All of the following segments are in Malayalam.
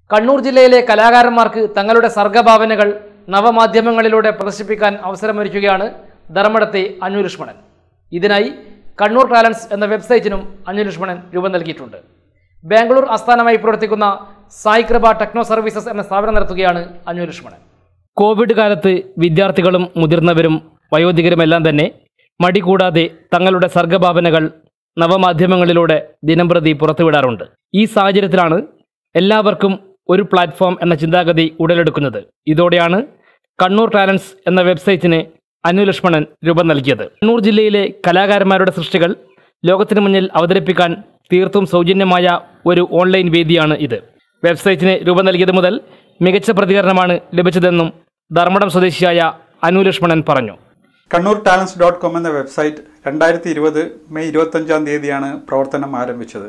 കണ്ണൂർ ജില്ലയിലെ കലാകാരന്മാർക്ക് തങ്ങളുടെ സർഗഭാവനകൾ നവമാധ്യമങ്ങളിലൂടെ പ്രദർശിപ്പിക്കാൻ അവസരമൊരുക്കുകയാണ് ധർമ്മടത്തെ അഞ്ഞു ലക്ഷ്മണൻ ഇതിനായി കണ്ണൂർ ടാലൻസ് എന്ന വെബ്സൈറ്റിനും അഞ്ഞു ലക്ഷ്മണൻ രൂപം നൽകിയിട്ടുണ്ട് ബാംഗ്ലൂർ ആസ്ഥാനമായി പ്രവർത്തിക്കുന്ന സായി കൃപ ടെക്നോ സർവീസസ് എന്ന സ്ഥാപനം നടത്തുകയാണ് അഞ്ഞു ലക്ഷ്മണൻ കോവിഡ് കാലത്ത് വിദ്യാർത്ഥികളും മുതിർന്നവരും വയോധികരുമെല്ലാം തന്നെ മടി കൂടാതെ തങ്ങളുടെ സർഗഭാവനകൾ നവമാധ്യമങ്ങളിലൂടെ ദിനംപ്രതി പുറത്തുവിടാറുണ്ട് ഈ സാഹചര്യത്തിലാണ് എല്ലാവർക്കും ഒരു പ്ലാറ്റ്ഫോം എന്ന ചിന്താഗതി ഉടലെടുക്കുന്നത് ഇതോടെയാണ് കണ്ണൂർ ടാലൻസ് എന്ന വെബ്സൈറ്റിന് അനു ലക്ഷ്മണൻ രൂപം നൽകിയത് കണ്ണൂർ ജില്ലയിലെ കലാകാരന്മാരുടെ സൃഷ്ടികൾ ലോകത്തിന് മുന്നിൽ അവതരിപ്പിക്കാൻ തീർത്തും സൗജന്യമായ ഒരു ഓൺലൈൻ വേദിയാണ് ഇത് വെബ്സൈറ്റിന് രൂപം നൽകിയത് മുതൽ മികച്ച പ്രതികരണമാണ് ലഭിച്ചതെന്നും ധർമ്മടം സ്വദേശിയായ അനു ലക്ഷ്മണൻ പറഞ്ഞു കണ്ണൂർ ടാലൻസ് ഡോട്ട് കോം എന്ന വെബ്സൈറ്റ് രണ്ടായിരത്തി ഇരുപത് മെയ് ഇരുപത്തഞ്ചാം തീയതിയാണ് പ്രവർത്തനം ആരംഭിച്ചത്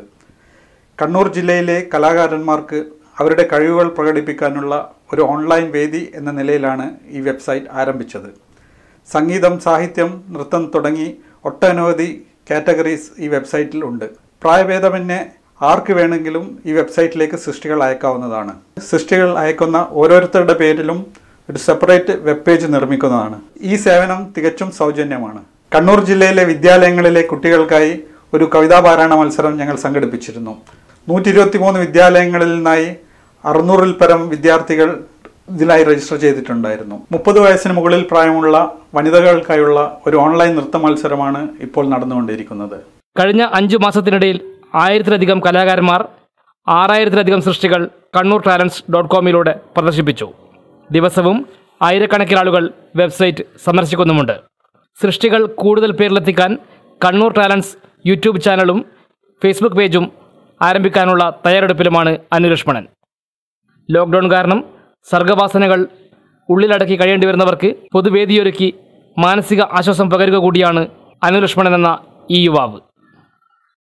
കണ്ണൂർ ജില്ലയിലെ കലാകാരന്മാർക്ക് അവരുടെ കഴിവുകൾ പ്രകടിപ്പിക്കാനുള്ള ഒരു ഓൺലൈൻ വേദി എന്ന നിലയിലാണ് ഈ വെബ്സൈറ്റ് ആരംഭിച്ചത് സംഗീതം സാഹിത്യം നൃത്തം തുടങ്ങി ഒട്ടനവധി കാറ്റഗറീസ് ഈ വെബ്സൈറ്റിൽ ഉണ്ട് പ്രായഭേദമന്യേ ആർക്ക് വേണമെങ്കിലും ഈ വെബ്സൈറ്റിലേക്ക് സൃഷ്ടികൾ അയക്കാവുന്നതാണ് സൃഷ്ടികൾ അയക്കുന്ന ഓരോരുത്തരുടെ പേരിലും ഒരു സെപ്പറേറ്റ് വെബ് പേജ് നിർമ്മിക്കുന്നതാണ് ഈ സേവനം തികച്ചും സൗജന്യമാണ് കണ്ണൂർ ജില്ലയിലെ വിദ്യാലയങ്ങളിലെ കുട്ടികൾക്കായി ഒരു കവിതാപാരായണ മത്സരം ഞങ്ങൾ സംഘടിപ്പിച്ചിരുന്നു നൂറ്റി ഇരുപത്തി മൂന്ന് വിദ്യാലയങ്ങളിൽ നിന്നായി അറുന്നൂറിൽ പരം വിദ്യാർത്ഥികൾ ഇതിലായി രജിസ്റ്റർ ചെയ്തിട്ടുണ്ടായിരുന്നു മുപ്പത് വയസ്സിന് മുകളിൽ പ്രായമുള്ള വനിതകൾക്കായുള്ള ഒരു ഓൺലൈൻ നൃത്ത മത്സരമാണ് ഇപ്പോൾ നടന്നുകൊണ്ടിരിക്കുന്നത് കഴിഞ്ഞ അഞ്ചു മാസത്തിനിടയിൽ ആയിരത്തിലധികം കലാകാരന്മാർ ആറായിരത്തിലധികം സൃഷ്ടികൾ കണ്ണൂർ ടാലൻസ് ഡോട്ട് കോമിലൂടെ പ്രദർശിപ്പിച്ചു ദിവസവും ആയിരക്കണക്കിന് ആളുകൾ വെബ്സൈറ്റ് സന്ദർശിക്കുന്നുമുണ്ട് സൃഷ്ടികൾ കൂടുതൽ പേരിലെത്തിക്കാൻ കണ്ണൂർ ടാലൻസ് യൂട്യൂബ് ചാനലും ഫേസ്ബുക്ക് പേജും ആരംഭിക്കാനുള്ള തയ്യാറെടുപ്പിലുമാണ് അനു ലക്ഷ്മണൻ ലോക്ക്ഡൗൺ കാരണം സർഗവാസനകൾ ഉള്ളിലടക്കി കഴിയേണ്ടി വരുന്നവർക്ക് പൊതുവേദിയൊരുക്കി മാനസിക ആശ്വാസം പകരുക കൂടിയാണ് അനു ലക്ഷ്മണൻ എന്ന ഈ യുവാവ്